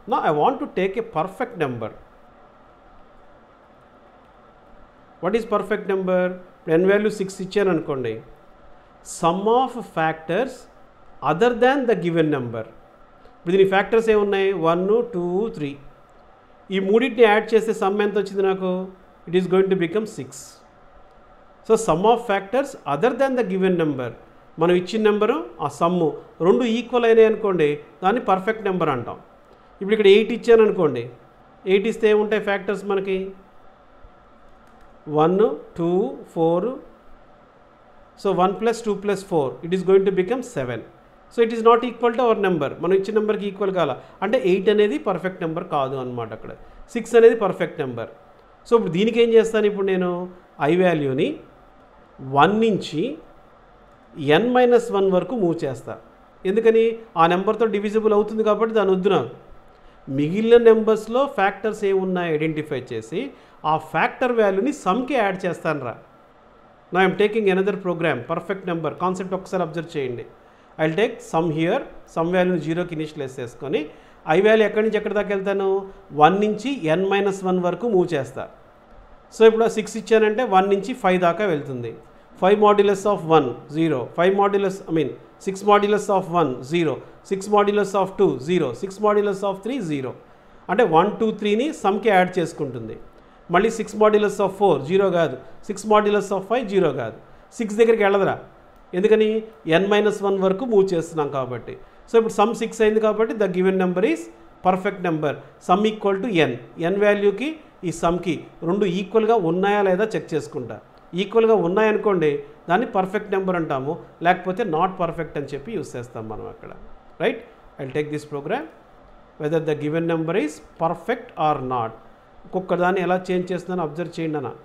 నా I want to take a perfect number what is perfect number n value six ఇచ్చాను అనుకోండి sum of factors other than the given number ఇప్పుడు దీని factors ఏమున్నాయి one two three ఈ మూడింటిని add చేస్తే సమ్ ఎంత వచ్చింది నాకు it is going to become six so sum of factors other than the given number మనం ఇచ్చిన నెంబరు ఆ సమ్ము రెండు ఈక్వల్ అయినాయి అనుకోండి దాన్ని పర్ఫెక్ట్ నెంబర్ అంటాం ఇప్పుడు ఇక్కడ ఎయిట్ ఇచ్చాను అనుకోండి ఎయిట్ ఇస్తే ఏముంటాయి ఫ్యాక్టర్స్ మనకి one two four so one plus two plus four it is going to become seven so it is not equal to our number మనం ఇచ్చిన నెంబర్కి ఈక్వల్ కాల అంటే ఎయిట్ అనేది పర్ఫెక్ట్ నెంబర్ కాదు అనమాట అక్కడ సిక్స్ అనేది పర్ఫెక్ట్ నెంబర్ సో ఇప్పుడు దీనికి ఏం చేస్తాను ఇప్పుడు నేను ఐ వాల్యూని వన్ నుంచి ఎన్ మైనస్ వన్ వరకు మూవ్ చేస్తా ఎందుకని ఆ నెంబర్తో డివిజిబుల్ అవుతుంది కాబట్టి దాని వద్దు నాకు మిగిలిన నెంబర్స్లో ఫ్యాక్టర్స్ ఏమున్నాయి ఐడెంటిఫై చేసి ఆ ఫ్యాక్టర్ వాల్యూని సమ్కి యాడ్ చేస్తాను రా నా I'm taking another program perfect number concept ఒకసారి అబ్జర్వ్ చేయండి I take sum here sum వాల్యూని జీరోకి ఇనిషియలైజ్ చేసుకొని ఐ వాల్యూ ఎక్కడి నుంచి ఎక్కడి దాకా వెళ్తాను వన్ నుంచి ఎన్ మైనస్ వన్ వరకు మూవ్ చేస్తా సో ఇప్పుడు సిక్స్ ఇచ్చానంటే వన్ నుంచి ఫైవ్ దాకా వెళ్తుంది five modulus of one zero five modulus I mean six modulus of one zero six modulus of two zero six modulus of three zero అంటే one two త్రీని సమ్కి add చేసుకుంటుంది మళ్ళీ six modulus of four zero కాదు six modulus of five zero కాదు six దగ్గరికి వెళ్ళదురా ఎందుకని ఎన్ మైనస్ వన్ వరకు మూవ్ చేస్తున్నాం కాబట్టి సో ఇప్పుడు సమ్ సిక్స్ అయింది కాబట్టి the given number is perfect number sum equal to n n వాల్యూకి ఈ సమ్కి రెండు ఈక్వల్గా ఉన్నాయా లేదా చెక్ చేసుకుంటా ఈక్వల్గా ఉన్నాయనుకోండి దాన్ని పర్ఫెక్ట్ నెంబర్ అంటాము లేకపోతే నాట్ పర్ఫెక్ట్ అని చెప్పి యూస్ చేస్తాం మనం అక్కడ right I take this program whether the given number is perfect or not ఒక్కొక్క దాన్ని ఎలా చేంజ్ చేస్తున్నానో అబ్జర్వ్ చేయండి అన్న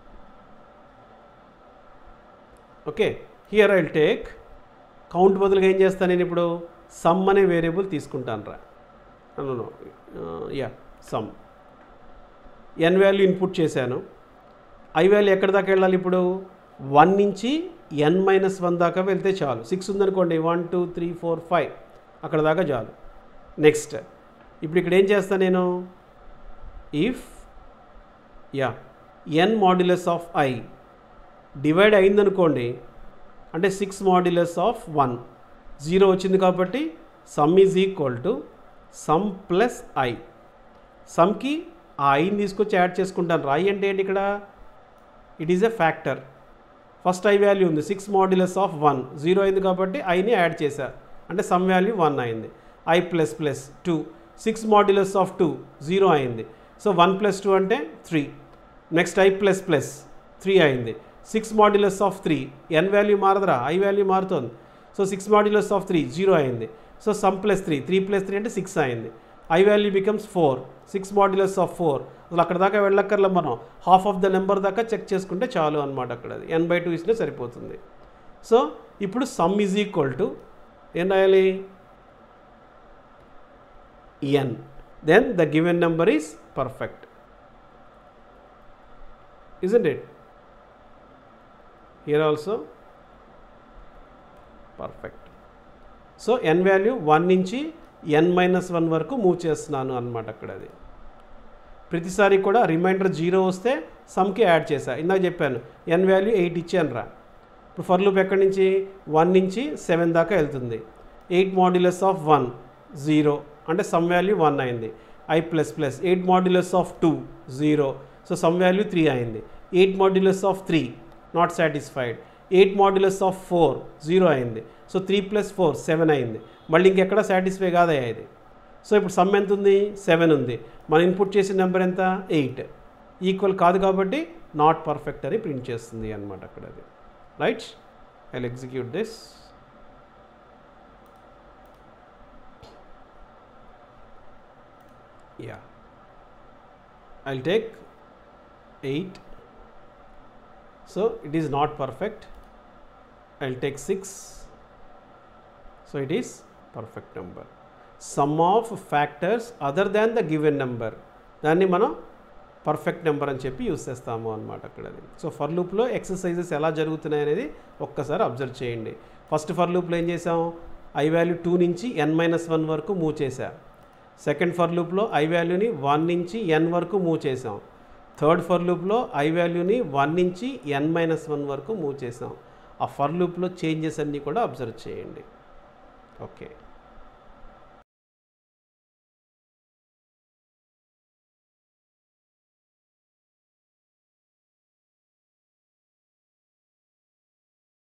okay here I take count బదులుగా ఏం చేస్తాను నేను ఇప్పుడు సమ్ అనే వేరియబుల్ తీసుకుంటాను రా no yeah sum n value input చేశాను ఐ వాల్యూ ఎక్కడి దాకా వెళ్ళాలి ఇప్పుడు వన్ నుంచి ఎన్ మైనస్ వన్ దాకా వెళ్తే చాలు సిక్స్ ఉందనుకోండి one two three four five అక్కడ దాకా చాలు నెక్స్ట్ ఇప్పుడు ఇక్కడ ఏం చేస్తాను నేను if yeah n modulus of i divide అయిందనుకోండి అంటే six modulus of one zero వచ్చింది కాబట్టి sum is equal to sum plus i సమ్కి ఆ ఐని తీసుకొచ్చి యాడ్ చేసుకుంటాను ఐ అంటే ఏంటి ఇక్కడ it is a factor first i value ఉంది six modulus of one zero అయింది కాబట్టి ఐని యాడ్ చేశా అంటే సమ్ వాల్యూ వన్ అయింది i plus plus two six modulus of two zero అయింది సో వన్ ప్లస్ టూ అంటే three next i plus plus three అయింది six modulus of three n value మారదురా ఐ వాల్యూ మారుతుంది so six modulus of three zero అయింది so sum plus three three plus three అంటే six అయింది i value becomes four six modulus of four అసలు అక్కడ దాకా వెళ్ళక్కర్లే మనం హాఫ్ ఆఫ్ ద నెంబర్ దాకా చెక్ చేసుకుంటే చాలు అనమాట అక్కడ అది ఎన్ బై టూ ఇస్తే సరిపోతుంది సో ఇప్పుడు సమ్ ఈజ్ ఈక్వల్ టు ఏం రాయాలి n then the given number is perfect isn't it here also perfect so n value one నుంచి ఎన్ మైనస్ వన్ వరకు మూవ్ చేస్తున్నాను అనమాట అక్కడ అది ప్రతిసారి కూడా రిమైండర్ జీరో వస్తే సమ్కి యాడ్ చేశా ఇందాక చెప్పాను ఎన్ వాల్యూ ఎయిట్ ఇచ్చాను రా ఇప్పుడు ఫర్ లూప్ ఎక్కడి నుంచి వన్ నుంచి సెవెన్ దాకా వెళ్తుంది eight modulus of one zero అంటే సమ్ వాల్యూ వన్ అయింది i plus plus eight modulus of two zero so sum value three అయింది eight modulus of three not satisfied eight modulus of four zero అయింది so three plus four seven అయింది మళ్ళీ ఇంకెక్కడ satisfy కాదయ్యా ఇది so ఇప్పుడు some ఎంత ఉంది సెవెన్ ఉంది మనం ఇన్పుట్ చేసిన నెంబర్ ఎంత ఎయిట్ ఈక్వల్ కాదు కాబట్టి నాట్ పర్ఫెక్ట్ అని ప్రింట్ చేస్తుంది అనమాట అక్కడ అది right I execute this yeah I'll take eight so it is not perfect I'll take six so it is perfect number sum of factors other than the given number దాన్ని మనం perfect number అని చెప్పి use చేస్తాము అనమాట అక్కడ అది so for లూప్లో exercises ఎలా జరుగుతున్నాయి అనేది ఒక్కసారి అబ్జర్వ్ చేయండి ఫస్ట్ ఫర్ లూప్లో ఏం చేసాం ఐ వాల్యూ టూ నుంచి ఎన్ మైనస్ వన్ వరకు మూవ్ చేశా సెకండ్ ఫర్ లూప్లో ఐ వాల్యూని వన్ నుంచి ఎన్ వరకు మూవ్ చేసాం థర్డ్ ఫర్ లూప్లో ఐ వాల్యూని వన్ నుంచి ఎన్ మైనస్ వన్ వరకు మూవ్ చేసాం ఆ ఫర్ లూప్లో చేంజెస్ అన్నీ కూడా అబ్జర్వ్ చేయండి ఓకే